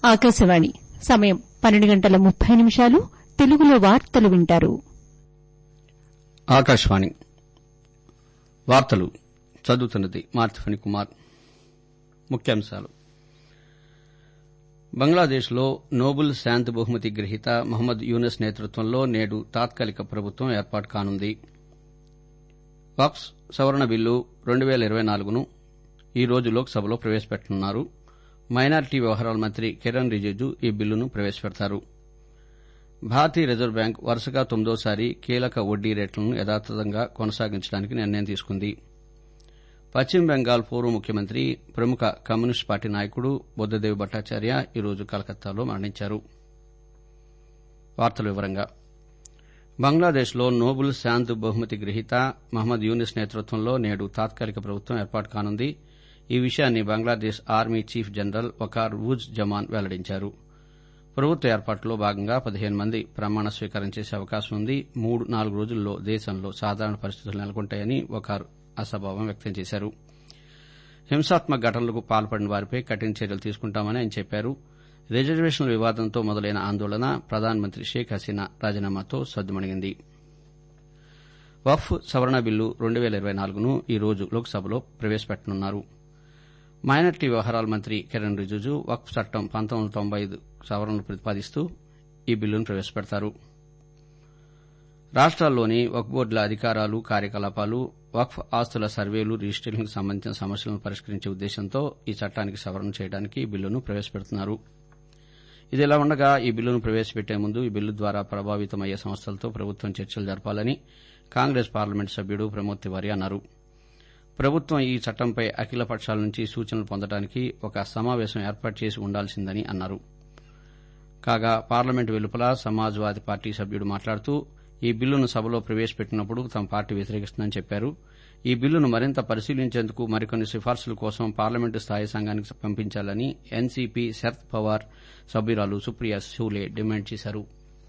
ఆకాశవాణి సమయం పన్నెండు గంటల ముప్పై నిమిషాలు తెలుగులో వార్తలు వింటారు ఆకాశవాణి వార్తలు చదువుతున్నది మార్తిఫణి కుమార్ ముఖ్యాంశాలు బంగ్లాదేశ్లో నోబుల్ శాంతి బహుమతి గ్రహీత మహమ్మద్ యూనస్ నేతృత్వంలో నేడు తాత్కాలిక ప్రభుత్వం ఏర్పాటు కానుంది వక్స్ సవరణ బిల్లు రెండు వేల ఇరవై నాలుగును ఈ రోజు లోక్సభలో ప్రవేశపెట్టనున్నారు మైనారిటీ వ్యవహారాల మంత్రి కిరణ్ రిజిజు ఈ బిల్లును ప్రవేశపెడతారు భారతీయ రిజర్వ్ బ్యాంక్ వరుసగా తొమ్మిదోసారి కీలక వడ్డీ రేట్లను యథాతథంగా కొనసాగించడానికి నిర్ణయం తీసుకుంది పశ్చిమ బెంగాల్ పూర్వ ముఖ్యమంత్రి ప్రముఖ కమ్యూనిస్టు పార్టీ నాయకుడు బుద్దదేవి భట్టాచార్య ఈరోజు కలకత్తాలో మరణించారు వార్తల వివరంగా బంగ్లాదేశ్లో నోబుల్ శాంతి బహుమతి గ్రహీత మహమ్మద్ యూనిస్ నేతృత్వంలో నేడు తాత్కాలిక ప్రభుత్వం ఏర్పాటు కానుంది ఈ విషయాన్ని Bangladesh army chief general Waker uz Zaman వెల్లడించారు ప్రభుత్వ ఏర్పాటులో భాగంగా పదిహేను మంది ప్రమాణ స్వీకారం చేసే అవకాశం ఉంది మూడు నాలుగు రోజుల్లో దేశంలో సాధారణ పరిస్థితులు నెలకొంటాయని వకార్ అసభావం వ్యక్తం చేశారు హింసాత్మక ఘటనలకు పాల్పడిన వారిపై కఠిన చర్యలు తీసుకుంటామని ఆయన చెప్పారు రిజర్వేషన్ల వివాదంతో మొదలైన ఆందోళన ప్రధానమంత్రి షేక్ హసీనా రాజీనామాతో సద్దుమణిగింది వఫ్ సవరణ బిల్లు రెండు వేల ఇరవై నాలుగును ఈ రోజు లోక్సభలో ప్రవేశపెట్టనున్నారు మైనార్టీ వ్యవహారాల మంత్రి కిరణ్ రిజిజు వక్ఫ్ చట్టం పంతొమ్మిది వందల తొంభై ఐదు సవరణలు ప్రతిపాదిస్తూ ఈ బిల్లును ప్రవేశపెడతారు రాష్ట్రాల్లోని వక్ఫ్ బోర్డుల అధికారాలు కార్యకలాపాలు వక్ఫ్ ఆస్తుల సర్వేలు రిజిస్ట్రేషన్కు సంబంధించిన సమస్యలను పరిష్కరించే ఉద్దేశంతో ఈ చట్టానికి సవరణ చేయడానికి ఈ బిల్లును ప్రవేశపెడుతున్నారు ఇదిలా ఉండగా ఈ బిల్లును ప్రవేశపెట్టే ముందు ఈ బిల్లు ద్వారా ప్రభావితమయ్యే సంస్థలతో ప్రభుత్వం చర్చలు జరపాలని కాంగ్రెస్ పార్లమెంటు సభ్యుడు ప్రమోద్ తివారీ అన్నారు ప్రభుత్వం ఈ చట్టంపై అఖిల పక్షాల నుంచి సూచనలు పొందడానికి ఒక సమావేశం ఏర్పాటు చేసి ఉండాల్సిందని అన్నారు కాగా పార్లమెంటు వెలుపల సమాజ్వాదీ పార్టీ సభ్యుడు మాట్లాడుతూ ఈ బిల్లును సభలో ప్రవేశపెట్టినప్పుడు తమ పార్టీ వ్యతిరేకిస్తుందని చెప్పారు ఈ బిల్లును మరింత పరిశీలించేందుకు మరికొన్ని సిఫార్సుల కోసం పార్లమెంటు స్థాయి సంఘానికి పంపించాలని ఎన్సీపీ శరద్ పవార్ సభ్యురాలు సుప్రియా సూలే డిమాండ్ చేశారు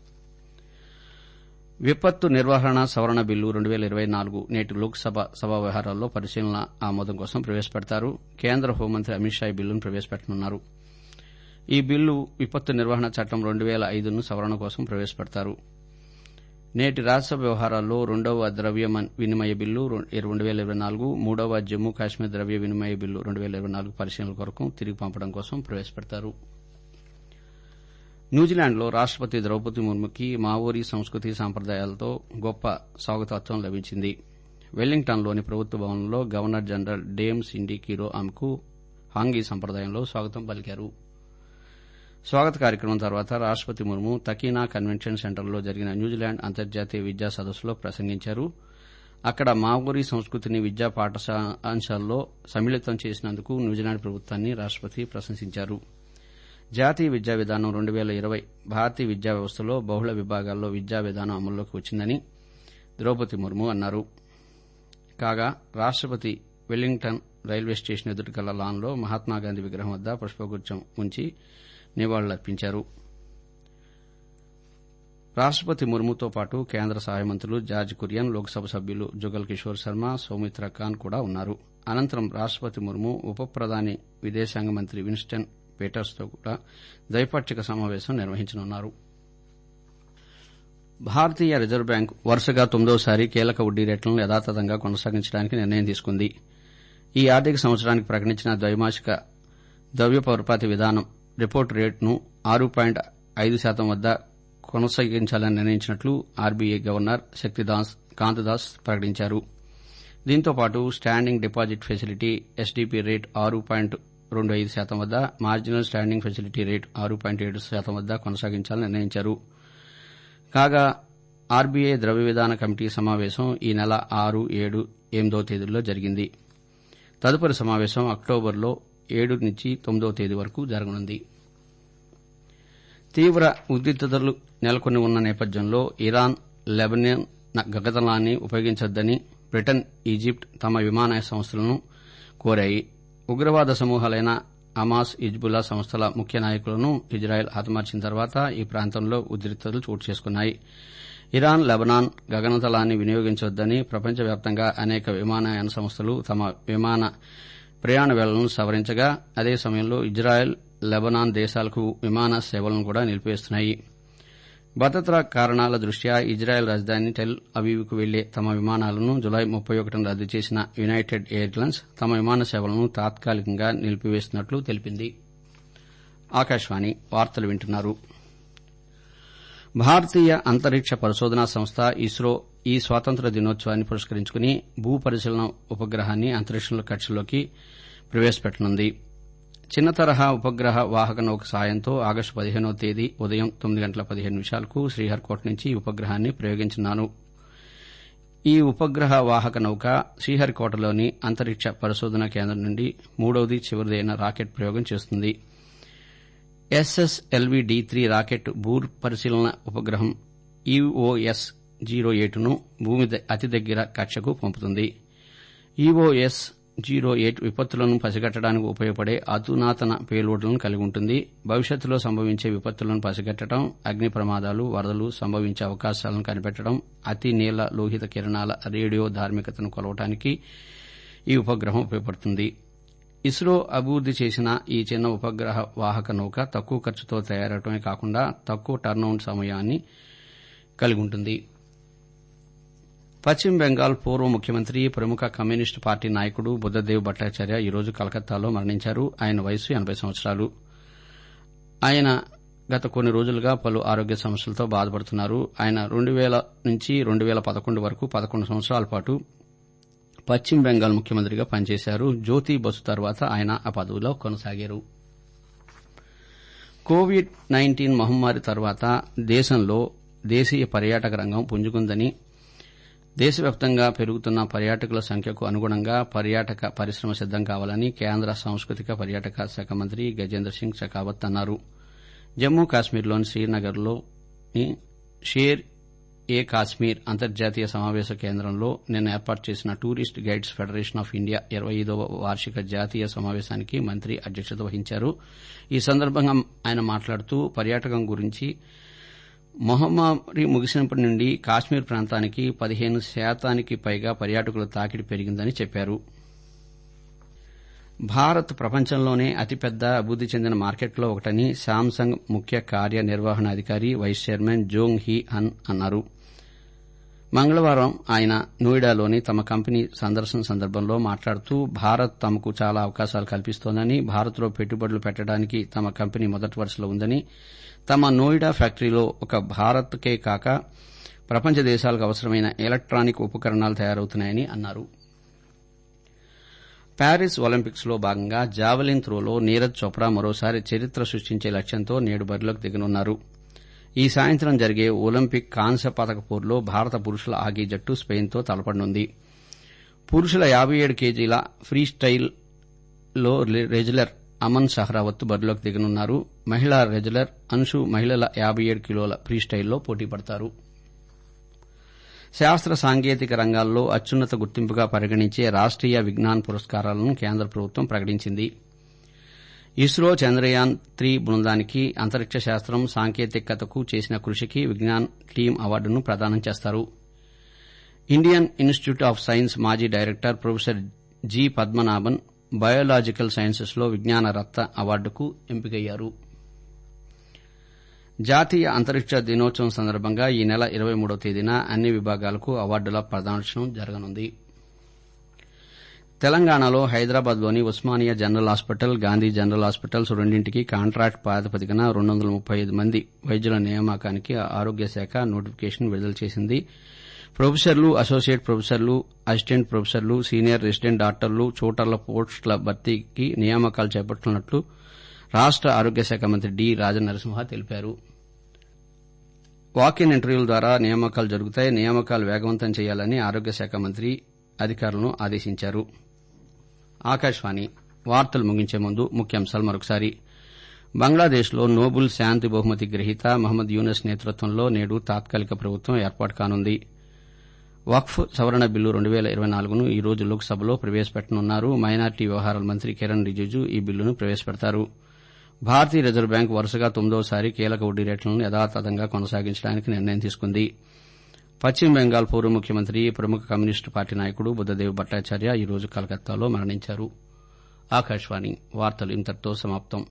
విపత్తు నిర్వహణ సవరణ బిల్లు రెండు వేల ఇరవై నాలుగు నేటి లోక్సభ సభా వ్యవహారాల్లో పరిశీలన ఆమోదం కోసం ప్రవేశపెడతారు కేంద్ర హోంమంత్రి అమిత్ షా ఈ బిల్లును ప్రవేశపెట్టనున్నారు ఈ బిల్లు విపత్తు నిర్వహణ చట్టం రెండు వేల ఐదును సవరణ కోసం ప్రవేశపెడతారు నేటి రాజ్యసభ వ్యవహారాల్లో రెండవ ద్రవ్య వినిమయ బిల్లు రెండు వేల ఇరవై నాలుగు మూడవ జమ్మూ కాశ్మీర్ ద్రవ్య వినిమయ బిల్లు రెండు వేల ఇరవై నాలుగు పరిశీలన కొరకు తిరిగి పంపడం కోసం ప్రవేశపెడతారు న్యూజిలాండ్లో రాష్టపతి ద్రౌపది ముర్ముకి మావోరీ సంస్కృతి సాంప్రదాయాలతో గొప్ప స్వాగతోత్సవం లభించింది వెల్లింగ్టన్లోని ప్రభుత్వ భవనంలో governor general Dame Cindy Kiro ఆమెకు హాంగీ సంప్రదాయంలో స్వాగతం పలికారు స్వాగత కార్యక్రమం తర్వాత రాష్టపతి ముర్ము తకీనా కన్వెన్షన్ సెంటర్లో జరిగిన న్యూజిలాండ్ అంతర్జాతీయ విద్యా సదస్సులో ప్రసంగించారు అక్కడ మావోరీ సంస్కృతిని విద్యా పాఠశాలలో సమ్మిళితం చేసినందుకు న్యూజిలాండ్ ప్రభుత్వాన్ని రాష్టపతి ప్రశంసించారు జాతీయ విద్యా విధానం రెండు వేల ఇరవై భారతీయ విద్యా వ్యవస్థలో బహుళ విభాగాల్లో విద్యా విధానం అమల్లోకి వచ్చిందని ద్రౌపది ముర్ము అన్నారు కాగా రాష్టపతి వెల్లింగ్టన్ రైల్వే స్టేషన్ ఎదుటి గల లాన్లో మహాత్మాగాంధీ విగ్రహం వద్ద పుష్పగుచ్చం ఉంచి నివాళులర్పించారు రాష్టపతి ముర్ముతో పాటు కేంద్ర సహాయ మంత్రులు జార్జ్ కురియన్ లోక్సభ సభ్యులు జుగల్ కిషోర్ శర్మ సౌమిత్ర ఖాన్ కూడా ఉన్నారు అనంతరం రాష్టపతి ముర్ము ఉప ప్రధాని విదేశాంగ మంత్రి విన్స్టన్ పీటర్స్తో కూడా ద్వైపాక్షిక సమావేశం నిర్వహించనున్నారు భారతీయ రిజర్వ్ బ్యాంక్ వరుసగా తొమ్మిదోసారి కీలక వడ్డీ రేట్లను యథాతథంగా కొనసాగించడానికి నిర్ణయం తీసుకుంది ఈ ఆర్థిక సంవత్సరానికి ప్రకటించిన ద్వైమాసిక ద్రవ్య పరపతి విధానం రిపోర్టు రేటును ఆరు పాయింట్ ఐదు శాతం వద్ద కొనసాగించాలని నిర్ణయించినట్లు ఆర్బీఐ గవర్నర్ శక్తిదాస్ కాంతదాస్ ప్రకటించారు దీంతో పాటు standing deposit facility SDF rate ఆరు పాయింట్ రెండు ఐదు శాతం వద్ద మార్జినల్ స్టాండింగ్ ఫెసిలిటీ రేటు ఆరు పాయింట్ ఏడు శాతం వద్ద కొనసాగించాలని నిర్ణయించారు కాగా ఆర్బీఐ ద్రవ్య విధాన కమిటీ సమావేశం ఈ నెల ఆరు ఏడు ఎనిమిదో తేదీల్లో జరిగింది తదుపరి సమావేశం అక్టోబర్లో ఏడు నుంచి తొమ్మిదవ తేదీ వరకు జరగనుంది తీవ్ర ఉద్రిక్తతలు నెలకొని ఉన్న నేపథ్యంలో ఇరాన్ లెబనాన్ గగతలాన్ని ఉపయోగించొద్దని బ్రిటన్ ఈజిప్ట్ తమ విమానయాన సంస్థలను కోరాయి ఉగ్రవాద సమూహాలైన అమాస్ ఇజ్బుల్లా సంస్థల ముఖ్య నాయకులను ఇజ్రాయెల్ హతమార్చిన తర్వాత ఈ ప్రాంతంలో ఉద్రిక్తతలు చోటు చేసుకున్నాయి ఇరాన్ లెబనాన్ గగనతలాన్ని వినియోగించొద్దని ప్రపంచవ్యాప్తంగా అనేక విమానయాన సంస్థలు తమ విమాన ప్రయాణ వేళలను సవరించగా అదే సమయంలో ఇజ్రాయెల్ లెబనాన్ దేశాలకు విమాన సేవలను కూడా నిలిపివేస్తున్నాయి భద్రతా కారణాల దృష్ట్యా ఇజ్రాయెల్ రాజధాని టెల్ అవీవ్కు వెళ్లే తమ విమానాలను జులై ముప్పై ఒకటిన రద్దు చేసిన యునైటెడ్ ఎయిర్లైన్స్ తమ విమాన సేవలను తాత్కాలికంగా నిలిపివేస్తున్నట్లు తెలిపింది ఆకాశవాణి వార్తలు వింటున్నారు భారతీయ అంతరిక్ష పరిశోధనా సంస్థ ఇస్రో ఈ స్వాతంత్ర దినోత్సవాన్ని పురస్కరించుకుని భూ పరిశీలన ఉపగ్రహాన్ని అంతరిక్షంలో కక్షలోకి ప్రవేశపెట్టనుంది చిన్న తరహా ఉపగ్రహ వాహక నౌక సాయంతో ఆగస్టు పదిహేనో తేదీ ఉదయం తొమ్మిది గంటల పదిహేను నిమిషాలకు శ్రీహరికోట నుంచి ఈ ఉపగ్రహాన్ని ప్రయోగించనున్నారు ఈ ఉపగ్రహ వాహక నౌక శ్రీహరికోటలోని అంతరిక్ష పరిశోధనా కేంద్రం నుండి మూడవది చివరిదైన రాకెట్ ప్రయోగం చేస్తుంది ఎస్ఎస్ఎల్వి డి త్రీ రాకెట్ భూ పరిశీలన ఉపగ్రహం ఈఓఎస్ జీరో ఎయిట్ను భూమి అతి దగ్గర కక్షకు పంపుతుంది ఈఓఎస్ జీరో ఎయిట్ విపత్తులను పసిగట్టడానికి ఉపయోగపడే అధునాతన పేలోడ్లను కలిగి ఉంటుంది భవిష్యత్తులో సంభవించే విపత్తులను పసిగట్టడం అగ్ని ప్రమాదాలు వరదలు సంభవించే అవకాశాలను కనిపెట్టడం అతి నీల లోహిత కిరణాల రేడియో ధార్మికతను కొలవడానికి ఈ ఉపగ్రహం ఉపయోగపడుతుంది ఇస్రో అభివృద్ది చేసిన ఈ చిన్న ఉపగ్రహ వాహక నౌక తక్కువ ఖర్చుతో తయారవడమే కాకుండా తక్కువ టర్నౌట్ సమయాన్ని కలిగి ఉంటుంది పశ్చిమ బెంగాల్ పూర్వ ముఖ్యమంత్రి ప్రముఖ కమ్యూనిస్టు పార్టీ నాయకుడు బుద్దదేవ్ భట్టాచార్య ఈరోజు కలకత్తాలో మరణించారు ఆయన వయసు ఎనబై సంవత్సరాలు ఆయన గత కొన్ని రోజులుగా పలు ఆరోగ్య సమస్యలతో బాధపడుతున్నారు ఆయన రెండు వేల నుంచి రెండు వేల పదకొండు వరకు పదకొండు సంవత్సరాల పాటు పశ్చిమ బెంగాల్ ముఖ్యమంత్రిగా పనిచేశారు జ్యోతి బసు తర్వాత ఆయన ఆ పదవిలో కొనసాగారు కోవిడ్ నైన్టీన్ మహమ్మారి తర్వాత దేశంలో దేశీయ పర్యాటక రంగం పుంజుకుందని దేశవ్యాప్తంగా పెరుగుతున్న పర్యాటకుల సంఖ్యకు అనుగుణంగా పర్యాటక పరిశ్రమ సిద్దం కావాలని కేంద్ర సాంస్కృతిక పర్యాటక శాఖ మంత్రి గజేంద్ర సింగ్ షెకావత్ అన్నారు జమ్మూ కాశ్మీర్లోని శ్రీనగర్లోని షేర్ ఏ కాశ్మీర్ అంతర్జాతీయ సమావేశ కేంద్రంలో నిన్న ఏర్పాటు చేసిన tourist guides federation of India ఇరవై ఐదవ వార్షిక జాతీయ సమావేశానికి మంత్రి అధ్యక్షత వహించారు ఈ సందర్భంగా ఆయన మాట్లాడుతూ పర్యాటకం గురించి మహమ్మారి ముగిసినప్పటి నుండి కాశ్మీర్ ప్రాంతానికి పదిహేను శాతానికి పైగా పర్యాటకుల తాకిడి పెరిగిందని చెప్పారు భారత్ ప్రపంచంలోనే అతిపెద్ద అభివృద్ది చెందిన మార్కెట్లో ఒకటని శాంసంగ్ ముఖ్య కార్యనిర్వహణాధికారి vice chairman Jong Hee Han అన్నారు మంగళవారం ఆయన నోయిడాలోని తమ కంపెనీ సందర్శన సందర్భంలో మాట్లాడుతూ భారత్ తమకు చాలా అవకాశాలు కల్పిస్తోందని భారత్లో పెట్టుబడులు పెట్టడానికి తమ కంపెనీ మొదటి వరుసలో ఉందని తమ నోయిడా ఫ్యాక్టరీలో ఒక భారత్కే కాక ప్రపంచ దేశాలకు అవసరమైన ఎలక్ట్రానిక్ ఉపకరణాలు తయారవుతున్నాయని అన్నారు ప్యారిస్ ఒలింపిక్స్ లో భాగంగా జావెలిన్ త్రోలో నీరజ్ చోప్రా మరోసారి చరిత్ర సృష్టించే లక్ష్యంతో నేడు బరిలోకి దిగనున్నారు ఈ సాయంత్రం జరిగే ఒలింపిక్ కాంస్య పతక పోరులో భారత పురుషుల హాకీ జట్టు స్పెయిన్తో తలపడనుంది పురుషుల యాబై ఏడు కేజీల ఫ్రీ స్టైల్లో రెజ్లర్ అమన్ షహ్రావత్ బరిలోకి దిగనున్నారు మహిళా రెజ్లర్ అన్షు మహిళల యాబై ఏడు కిలోల ఫ్రీ స్టైల్లో పోటీ పడతారు శాస్త్ర సాంకేతిక రంగాల్లో అత్యున్నత గుర్తింపుగా పరిగణించే రాష్టీయ విజ్ఞాన్ పురస్కారాలను కేంద్ర ప్రభుత్వం ప్రకటించింది ఇస్రో చంద్రయాన్ త్రీ బృందానికి అంతరిక్ష శాస్త్రం సాంకేతికతకు చేసిన కృషికి విజ్ఞాన్ టీం అవార్డును ప్రదానం చేస్తారు ఇండియన్ ఇన్స్టిట్యూట్ ఆఫ్ సైన్స్ మాజీ director professor G Padmanabhan biological సైన్సెస్లో విజ్ఞాన రత్న అవార్డుకు ఎంపికయ్యారు జాతీయ అంతరిక్ష దినోత్సవం సందర్భంగా ఈ నెల ఇరవై మూడవ తేదీన అన్ని విభాగాలకు అవార్డుల ప్రదానం జరగనుంది తెలంగాణలో హైదరాబాద్లోని Osmania general hospital Gandhi general hospitals రెండింటికి కాంట్రాక్ట్ ప్రాతిపదికన రెండు వందల ముప్పై ఐదు మంది వైద్యుల నియామకానికి ఆరోగ్య శాఖ నోటిఫికేషన్ విడుదల చేసింది ప్రొఫెసర్లు అసోసియేట్ ప్రొఫెసర్లు అసిస్టెంట్ ప్రొఫెసర్లు సీనియర్ రెసిడెంట్ డాక్టర్లు చూటర్ల పోస్టుల భర్తీకి నియామకాలు చేపట్టనున్నట్లు రాష్ట ఆరోగ్య శాఖ మంత్రి డి రాజనరసింహ తెలిపారు వాక్ ఇన్ ఇంటర్వ్యూల ద్వారా నియామకాలు జరుగుతాయి నియామకాలు వేగవంతం చేయాలని ఆరోగ్య శాఖ మంత్రి అధికారులను ఆదేశించారు ఆకాశవాణి వార్తలు ముగించే ముందు ముఖ్యాంశాలు మరొకసారి బంగ్లాదేశ్లో నోబుల్ శాంతి బహుమతి గ్రహీత మహమ్మద్ యూనస్ నేతృత్వంలో నేడు తాత్కాలిక ప్రభుత్వం ఏర్పాటు కానుంది వక్ఫ్ సవరణ బిల్లు రెండు వేల ఇరవై నాలుగును ఈ రోజు లోక్సభలో ప్రవేశపెట్టనున్నారు మైనార్టీ వ్యవహారాల మంత్రి కిరణ్ రిజిజు ఈ బిల్లును ప్రవేశపెడతారు భారతీయ రిజర్వ్ బ్యాంక్ వరుసగా తొమ్మిదోసారి కీలక వడ్డీ రేట్లను యథాతథంగా కొనసాగించడానికి నిర్ణయం తీసుకుంది పశ్చిమ బెంగాల్ పూర్వ ముఖ్యమంత్రి ప్రముఖ కమ్యూనిస్టు పార్టీ నాయకుడు బుద్దదేవ్ భట్టాచార్య ఈ రోజు కలకత్తాలో మరణించారు ఆకాశవాణి వార్తలు ఇంతటితో సమాప్తం